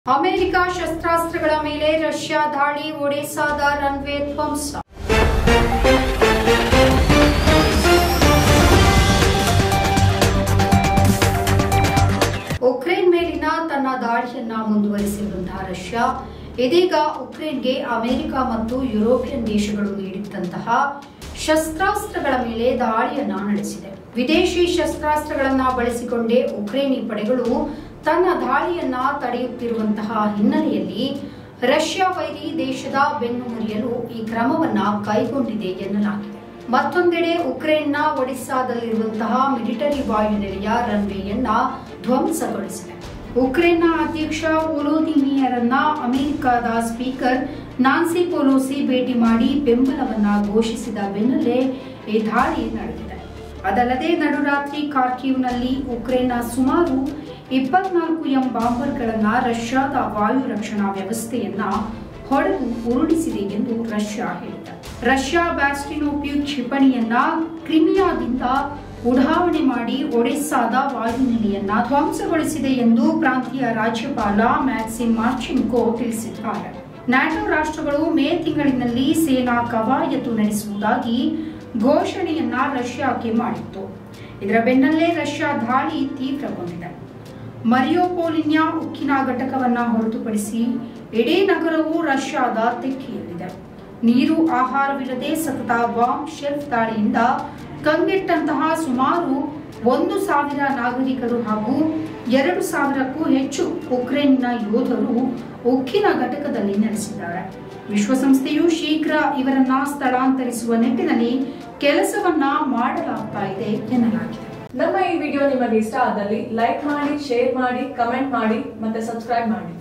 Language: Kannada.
ಅಮೆರಿಕ ಶಸ್ತ್ರಾಸ್ತ್ರಗಳ ಮೇಲೆ ರಷ್ಯಾ ದಾಳಿ ಒಡೆಸಾದ ರನ್ವೇ ಧ್ವಂಸ ಉಕ್ರೇನ್ ಮೇಲಿನ ತನ್ನ ದಾಳಿಯನ್ನ ಮುಂದುವರಿಸಿರುವಂತಹ ರಷ್ಯಾ ಇದೀಗ ಉಕ್ರೇನ್ಗೆ ಅಮೆರಿಕ ಮತ್ತು ಯುರೋಪಿಯನ್ ದೇಶಗಳು ನೀಡಿದ್ದಂತಹ ಶಸ್ತ್ರಾಸ್ತ್ರಗಳ ಮೇಲೆ ದಾಳಿಯನ್ನ ನಡೆಸಿದೆ ವಿದೇಶಿ ಶಸ್ತ್ರಾಸ್ತ್ರಗಳನ್ನ ಬಳಸಿಕೊಂಡೇ ಉಕ್ರೇನಿ ಪಡೆಗಳು ತನ್ನ ದಾಳಿಯನ್ನ ತಡೆಯುತ್ತಿರುವಂತಹ ಹಿನ್ನೆಲೆಯಲ್ಲಿ ರಷ್ಯಾ ವೈರಿ ದೇಶದ ಬೆನ್ನು ಮುರಿಯಲು ಈ ಕ್ರಮವನ್ನ ಕೈಗೊಂಡಿದೆ ಎನ್ನಲಾಗಿದೆ ಮತ್ತೊಂದೆಡೆ ಉಕ್ರೇನ್ನ ಒಡಿಸ್ಸಾದಲ್ಲಿರುವಂತಹ ಮಿಲಿಟರಿ ವಾಯುನೆಲೆಯ ರನ್ವೇಯನ್ನ ಧ್ವಂಸಗೊಳಿಸಿದೆ ಉಕ್ರೇನ್ನ ಅಧ್ಯಕ್ಷ ವೊಲೋದಿಮಿಯರನ್ನ ಅಮೆರಿಕದ ಸ್ಪೀಕರ್ ನಾನ್ಸಿ ಪೊಲೋಸಿ ಭೇಟಿ ಮಾಡಿ ಬೆಂಬಲವನ್ನ ಘೋಷಿಸಿದ ಬೆನ್ನಲ್ಲೇ ಈ ದಾಳಿ ನಡೆದಿದೆ ಅದಲ್ಲದೆ ನಡುರಾತ್ರಿ ಕಾರ್ಕಿವ್ನಲ್ಲಿ ಉಕ್ರೇನ್ನ ಸುಮಾರು ಇಪ್ಪತ್ನಾಲ್ಕು ಎಂ ಬಾಂಬರ್ಗಳನ್ನ ರಷ್ಯಾದ ವಾಯು ರಕ್ಷಣಾ ವ್ಯವಸ್ಥೆಯನ್ನ ಹೊಡೆದು ಉರುಳಿಸಿದೆ ಎಂದು ರಷ್ಯಾ ಹೇಳಿದೆ ರಷ್ಯಾ ಬ್ಯಾಸ್ಟಿನೋಪ್ಯೂ ಕ್ಷಿಪಣಿಯನ್ನ ಕ್ರಿಮಿಯಾದಿಂದ ಉಡಾವಣೆ ಮಾಡಿ ಒಡೆಸ್ಸಾದ ವಾಯುನೆಲೆಯನ್ನ ಧ್ವಂಸಗೊಳಿಸಿದೆ ಎಂದು ಪ್ರಾಂತೀಯ ರಾಜ್ಯಪಾಲ ಮ್ಯಾಕ್ಸಿಮ್ ಮಾರ್ಚಿನ್ಕೋ ತಿಳಿಸಿದ್ದಾರೆ ನ್ಯಾಟೋ ರಾಷ್ಟ್ರಗಳು ಮೇ ತಿಂಗಳಿನಲ್ಲಿ ಸೇನಾ ಕವಾಯತು ನಡೆಸುವುದಾಗಿ ಘೋಷಣೆಯನ್ನ ರಷ್ಯಾಕ್ಕೆ ಮಾಡಿತ್ತು ಇದರ ಬೆನ್ನಲ್ಲೇ ರಷ್ಯಾ ದಾಳಿ ತೀವ್ರಗೊಂಡಿದೆ ಮರಿಯೋಪೋಲಿನ್ಯ ಉಕ್ಕಿನ ಘಟಕವನ್ನ ಹೊರತುಪಡಿಸಿ ಇಡೀ ನಗರವು ರಷ್ಯಾದ ತೆಕ್ಕೆಯಲ್ಲಿದೆ ನೀರು ಆಹಾರವಿಲ್ಲದೆ ಸತತ ಬಾಂಬ್ ಶೆಲ್ಫ್ ದಾಳಿಯಿಂದ ಕಂಗೆಟ್ಟಂತಹ ಸುಮಾರು ಒಂದು ಸಾವಿರ ನಾಗರಿಕರು ಹಾಗೂ ಎರಡು ಸಾವಿರಕ್ಕೂ ಹೆಚ್ಚು ಉಕ್ರೇನ್ನ ಯೋಧರು ಉಕ್ಕಿನ ಘಟಕದಲ್ಲಿ ನೆಲೆಸಿದ್ದಾರೆ ವಿಶ್ವಸಂಸ್ಥೆಯು ಶೀಘ್ರ ಇವರನ್ನ ಸ್ಥಳಾಂತರಿಸುವ ನಿಟ್ಟಿನಲ್ಲಿ ಕೆಲಸವನ್ನ ಮಾಡಲಾಗ್ತಾ ಇದೆ ಎನ್ನಲಾಗಿದೆ ನಮ್ಮ ಈ ವಿಡಿಯೋ ನಿಮಗೆ ಇಷ್ಟ ಆದಲ್ಲಿ ಲೈಕ್ ಮಾಡಿ ಶೇರ್ ಮಾಡಿ ಕಮೆಂಟ್ ಮಾಡಿ ಮತ್ತೆ ಸಬ್ಸ್ಕ್ರೈಬ್ ಮಾಡಿ